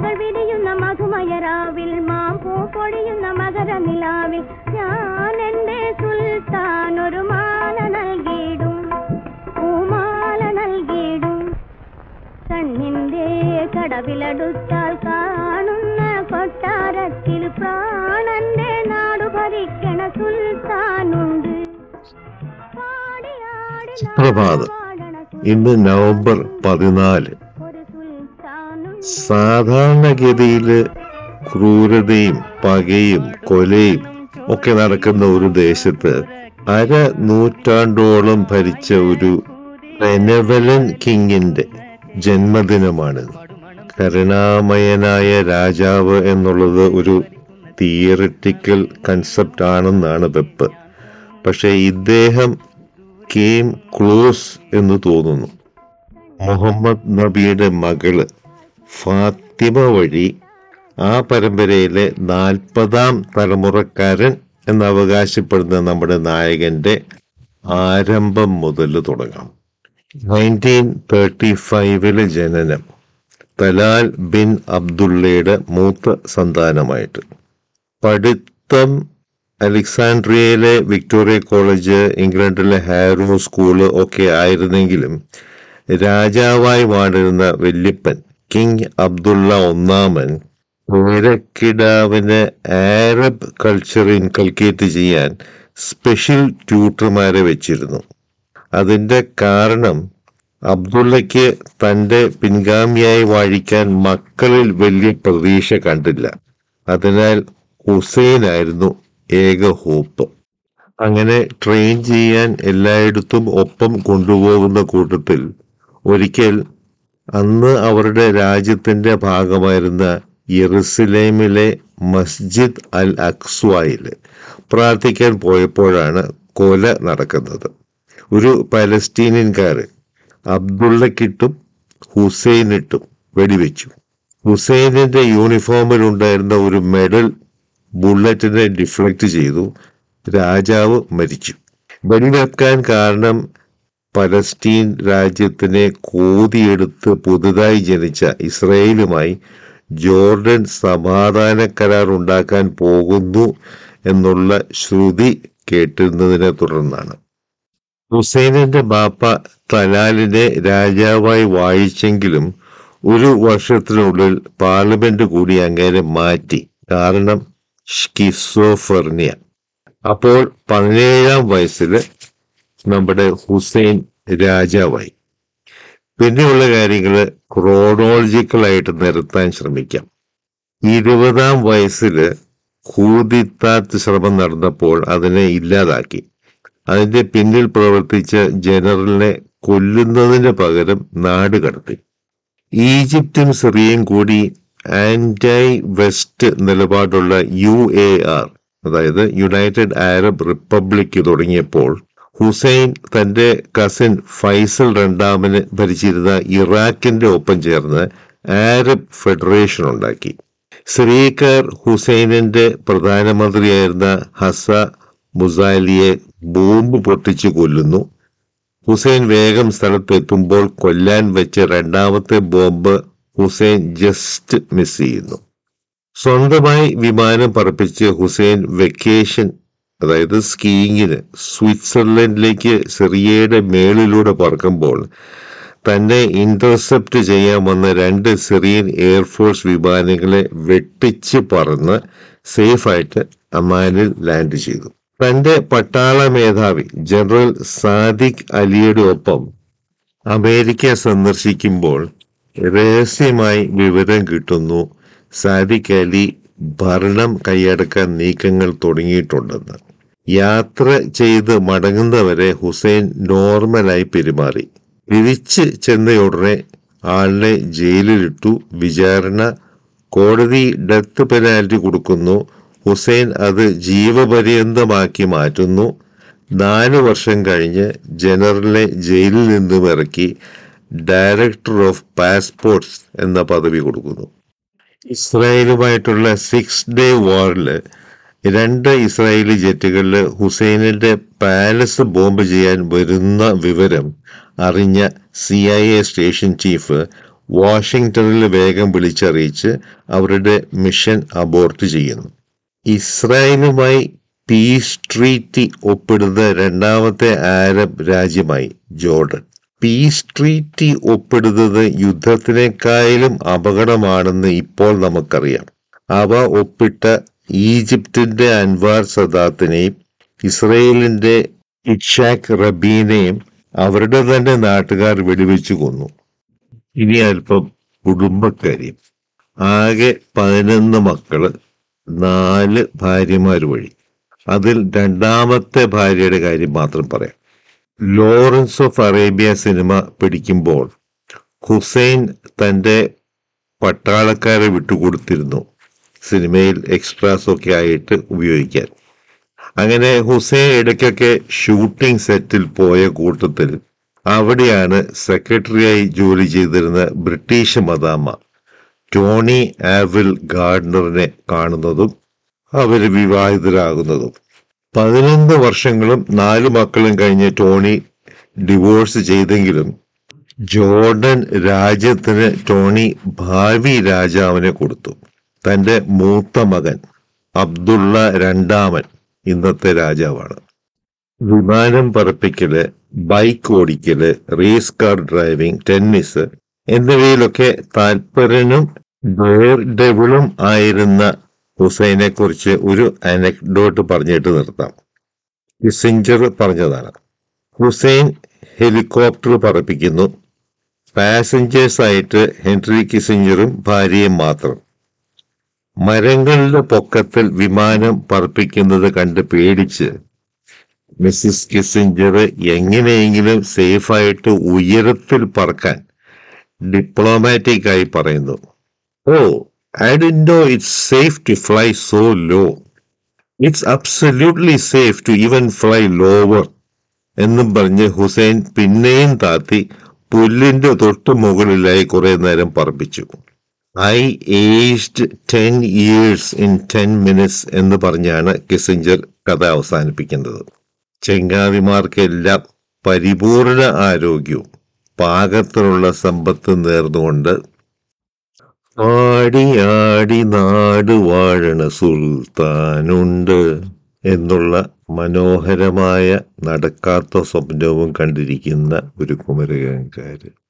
പൂക്കൾ വിരിയുന്ന മധുമയരാവിൽ മാമ്പൂ പൊഴിയുന്ന മകര നിലാവിൽ ഞാൻ എന്റെ സുൽത്താൻ ഒരു മാല നൽകിയിടും പൂമാല നൽകിയിടും കണ്ണിന്റെ കടവിലടുത്താൽ കാണുന്ന കൊട്ടാരത്തിൽ പ്രാണന്റെ നാടു ഭരിക്കണ സുൽത്താനുണ്ട് പാടി ആടി സുപ്രഭാതം. പാടണ ഇന്ന് നവംബർ പതിനാല് ഒരു സുൽത്താനുണ്ട് സാധാരണഗതിയിൽ ക്രൂരതയും പകയും കൊലയും ഒക്കെ നടക്കുന്ന ഒരു ദേശത്ത് അര നൂറ്റാണ്ടോളം ഭരിച്ച ഒരു ബെനവലൻ കിങ്ങിന്റെ ജന്മദിനമാണിത് കരുണാമയനായ രാജാവ് എന്നുള്ളത് ഒരു തിയറിറ്റിക്കൽ കൺസെപ്റ്റ് ആണെന്നാണ് വെപ്പ് പക്ഷെ ഇദ്ദേഹം കേം ക്ലോസ് എന്ന് തോന്നുന്നു മുഹമ്മദ് നബിയുടെ മകള് ഫാത്തിമ വഴി ആ പരമ്പരയിലെ നാൽപ്പതാം തലമുറക്കാരൻ എന്ന് അവകാശപ്പെടുന്ന നമ്മുടെ നായകന്റെ ആരംഭം മുതൽ തുടങ്ങാം നയൻറ്റീൻ തേർട്ടി ഫൈവിലെ ജനനം തലാൽ ബിൻ അബ്ദുള്ളയുടെ മൂത്ത സന്താനമായിട്ട് പഠിത്തം അലക്സാൻഡ്രിയയിലെ വിക്ടോറിയ കോളേജ് ഇംഗ്ലണ്ടിലെ ഹാരോ സ്കൂള് ഒക്കെ ആയിരുന്നെങ്കിലും രാജാവായി വാണിരുന്ന വല്യപ്പൻ കിങ് അബ്ദുള്ള ഒന്നാമൻ പേരക്കിടാവിന് ആരബ് കൾച്ചർ ഇൻകൾക്കേറ്റ് ചെയ്യാൻ സ്പെഷ്യൽ ട്യൂട്ടർമാരെ വെച്ചിരുന്നു അതിന്റെ കാരണം അബ്ദുള്ളയ്ക്ക് തന്റെ പിൻഗാമിയായി വാഴിക്കാൻ മക്കളിൽ വലിയ പ്രതീക്ഷ കണ്ടില്ല അതിനാൽ ഹുസൈനായിരുന്നു ഏക ഹോപ്പ് അങ്ങനെ ട്രെയിൻ ചെയ്യാൻ എല്ലായിടത്തും ഒപ്പം കൊണ്ടുപോകുന്ന കൂട്ടത്തിൽ ഒരിക്കൽ അന്ന് അവരുടെ രാജ്യത്തിന്റെ ഭാഗമായിരുന്ന യെറുസലേമിലെ മസ്ജിദ് അൽ അക്സ്വായിൽ പ്രാർത്ഥിക്കാൻ പോയപ്പോഴാണ് കൊല നടക്കുന്നത് ഒരു പലസ്തീനിയൻകാരൻ അബ്ദുള്ളക്കിട്ടും ഹുസൈനിട്ടും വെടിവെച്ചു ഹുസൈനിന്റെ യൂണിഫോമിൽ ഉണ്ടായിരുന്ന ഒരു മെഡൽ ബുള്ളറ്റിനെ ഡിഫ്ലക്ട് ചെയ്തു രാജാവ് മരിച്ചു വെടിവെക്കാൻ കാരണം പലസ്തീൻ രാജ്യത്തിനെ കോതിയെടുത്ത് പുതുതായി ജനിച്ച ഇസ്രയേലുമായി ജോർഡൻ സമാധാന കരാർ ഉണ്ടാക്കാൻ പോകുന്നു എന്നുള്ള ശ്രുതി കേട്ടിരുന്നതിനെ തുടർന്നാണ് ഹുസൈനിന്റെ ബാപ്പ തലാലിനെ രാജാവായി വാഴിച്ചെങ്കിലും ഒരു വർഷത്തിനുള്ളിൽ പാർലമെന്റ് കൂടി അങ്ങനെ മാറ്റി കാരണം സ്കിസോഫെർണിയ അപ്പോൾ പതിനേഴാം വയസ്സിൽ നമ്മുടെ ഹുസൈൻ രാജാവായി പിന്നെയുള്ള കാര്യങ്ങൾ ക്രോണോളജിക്കലായിട്ട് നിരത്താൻ ശ്രമിക്കാം ഇരുപതാം വയസ്സിൽ കൂതിത്താത്ത് ശ്രമം നടന്നപ്പോൾ അതിനെ ഇല്ലാതാക്കി അതിന്റെ പിന്നിൽ പ്രവർത്തിച്ച ജനറലിനെ കൊല്ലുന്നതിന് പകരം നാട് കടത്തി ഈജിപ്തും സിറിയയും കൂടി ആന്റൈ വെസ്റ്റ് നിലപാടുള്ള യു എ ആർ അതായത് യുണൈറ്റഡ് അറബ് റിപ്പബ്ലിക് തുടങ്ങിയപ്പോൾ ഹുസൈൻ തന്റെ കസിൻ ഫൈസൽ രണ്ടാമന് ഭരിച്ചിരുന്ന ഇറാഖിന്റെ ഒപ്പം ചേർന്ന് ആരബ് ഫെഡറേഷൻ ഉണ്ടാക്കി സിറിയക്കാർ ഹുസൈനിന്റെ പ്രധാനമന്ത്രിയായിരുന്ന ഹസ മുസാലിയെ ബോംബ് പൊട്ടിച്ചു കൊല്ലുന്നു ഹുസൈൻ വേഗം സ്ഥലത്തെത്തുമ്പോൾ കൊല്ലാൻ വെച്ച രണ്ടാമത്തെ ബോംബ് ഹുസൈൻ ജസ്റ്റ് മിസ് ചെയ്യുന്നു സ്വന്തമായി വിമാനം പറപ്പിച്ച് ഹുസൈൻ വെക്കേഷൻ അതായത് സ്കീയിങ്ങിന് സ്വിറ്റ്സർലൻഡിലേക്ക് സിറിയയുടെ മേളിലൂടെ പറക്കുമ്പോൾ തന്നെ ഇന്റർസെപ്റ്റ് ചെയ്യാൻ വന്ന രണ്ട് സിറിയൻ എയർഫോഴ്സ് വിമാനങ്ങളെ വെട്ടിച്ച് പറന്ന് സേഫായിട്ട് അമാനിൽ ലാൻഡ് ചെയ്തു തന്റെ പട്ടാള മേധാവി ജനറൽ സാദിഖ് അലിയുടെ ഒപ്പം അമേരിക്ക സന്ദർശിക്കുമ്പോൾ രഹസ്യമായി വിവരം കിട്ടുന്നു സാദിഖ് അലി ഭരണം കൈയടക്കാൻ നീക്കങ്ങൾ തുടങ്ങിയിട്ടുണ്ടെന്ന് യാത്ര ചെയ്ത് മടങ്ങുന്നവരെ ഹുസൈൻ നോർമലായി പെരുമാറി തിരിച്ച് ചെന്നയുടനെ ആളിനെ ജയിലിലിട്ടു വിചാരണ കോടതി ഡെത്ത് പെനാൽറ്റി കൊടുക്കുന്നു ഹുസൈൻ അത് ജീവപര്യന്തമാക്കി മാറ്റുന്നു നാല് വർഷം കഴിഞ്ഞ് ജനറലിനെ ജയിലിൽ നിന്നും ഇറക്കി ഡയറക്ടർ ഓഫ് പാസ്പോർട്ട്സ് എന്ന പദവി കൊടുക്കുന്നു ഇസ്രായേലുമായിട്ടുള്ള സിക്സ് ഡേ വാറിൽ രണ്ട് ഇസ്രായേലി ജെറ്റുകളിൽ ഹുസൈനിന്റെ പാലസ് ബോംബ് ചെയ്യാൻ വരുന്ന വിവരം അറിഞ്ഞ C I A station chief വാഷിങ്ടണിൽ വേഗം വിളിച്ചറിയിച്ച് അവരുടെ മിഷൻ അബോർട്ട് ചെയ്യുന്നു ഇസ്രായേലുമായി പീസ് ട്രീറ്റി ഒപ്പിടുന്ന രണ്ടാമത്തെ ആരബ് രാജ്യമായി ജോർഡൻ പീസ് ട്രീറ്റി ഒപ്പിടുന്നത് യുദ്ധത്തിനേക്കാളും അപകടമാണെന്ന് ഇപ്പോൾ നമുക്കറിയാം അവ ഒപ്പിട്ട ഈജിപ്തിന്റെ അൻവാർ സദാത്തിനെയും ഇസ്രയേലിന്റെ ഇഷാഖ് റബീനെയും അവരുടെ തന്നെ നാട്ടുകാർ വെടിവെച്ചു കൊന്നു ഇനി അല്പം കുടുംബക്കാര്യം ആകെ പതിനൊന്ന് മക്കള് നാല് ഭാര്യമാർ വഴി അതിൽ രണ്ടാമത്തെ ഭാര്യയുടെ കാര്യം മാത്രം പറയാം ലോറൻസ് ഓഫ് അറേബ്യ സിനിമ പിടിക്കുമ്പോൾ ഹുസൈൻ തന്റെ പട്ടാളക്കാരെ വിട്ടുകൊടുത്തിരുന്നു സിനിമയിൽ എക്സ്ട്രാസ് ഒക്കെ ആയിട്ട് ഉപയോഗിക്കാൻ അങ്ങനെ ഹുസൈൻ ഇടയ്ക്കൊക്കെ ഷൂട്ടിംഗ് സെറ്റിൽ പോയ കൂട്ടത്തിൽ അവിടെയാണ് സെക്രട്ടറിയായി ജോലി ചെയ്തിരുന്ന ബ്രിട്ടീഷ് മദാമ ടോണി ആവിൽ ഗാർഡനറിനെ കാണുന്നതും അവര് വിവാഹിതരാകുന്നതും പതിനൊന്ന് വർഷങ്ങളും നാല് മക്കളും കഴിഞ്ഞ് ടോണി ഡിവോഴ്സ് ചെയ്തെങ്കിലും ജോർഡൻ രാജ്യത്തിന് ടോണി ഭാവി രാജാവിനെ കൊടുത്തു തന്റെ മൂത്ത മകൻ അബ്ദുള്ള രണ്ടാമൻ ഇന്നത്തെ രാജാവാണ് വിമാനം പറപ്പിക്കല് ബൈക്ക് ഓടിക്കല് റേസ് കാർ ഡ്രൈവിംഗ് ടെന്നീസ് എന്നിവയിലൊക്കെ താല്പര്യനും ഡെവിളും ആയിരുന്ന ഹുസൈനെ കുറിച്ച് ഒരു അനക്ഡോട്ട് പറഞ്ഞിട്ട് നിർത്താം കിസിഞ്ചർ പറഞ്ഞതാണ് ഹുസൈൻ ഹെലികോപ്റ്റർ പറപ്പിക്കുന്നു പാസഞ്ചേഴ്സ് ആയിട്ട് ഹെൻറി കിസിഞ്ചറും ഭാര്യയും മാത്രം മരങ്ങളുടെ പൊക്കത്തിൽ വിമാനം പറപ്പിക്കുന്നത് കണ്ട് പേടിച്ച് മിസ്സിസ് കിസിഞ്ചർ എങ്ങനെയെങ്കിലും സേഫായിട്ട് ഉയരത്തിൽ പറക്കാൻ ഡിപ്ലോമാറ്റിക് ആയി പറയുന്നു oh I didn't know it's safe to fly so low it's absolutely safe to even fly lower എന്നും പറഞ്ഞ് ഹുസൈൻ പിന്നെയും താത്തി പുല്ലിന്റെ തൊട്ടു മുകളിലായി കുറെ നേരം പറപ്പിച്ചു I aged ten years in ten minutes എന്ന് പറഞ്ഞാണ് കിസിഞ്ചർ കഥ അവസാനിപ്പിക്കുന്നത് ചെങ്ങാതിമാർക്കെല്ലാം പരിപൂർണ ആരോഗ്യവും പാകത്തിനുള്ള സമ്പത്ത് നേർന്നുകൊണ്ട് ആടി ആടി നാട് വാഴണ സുൽത്താനുണ്ട് എന്നുള്ള മനോഹരമായ നടക്കാത്ത സ്വപ്നവും കണ്ടിരിക്കുന്ന ഒരു കുമരകൻകാര്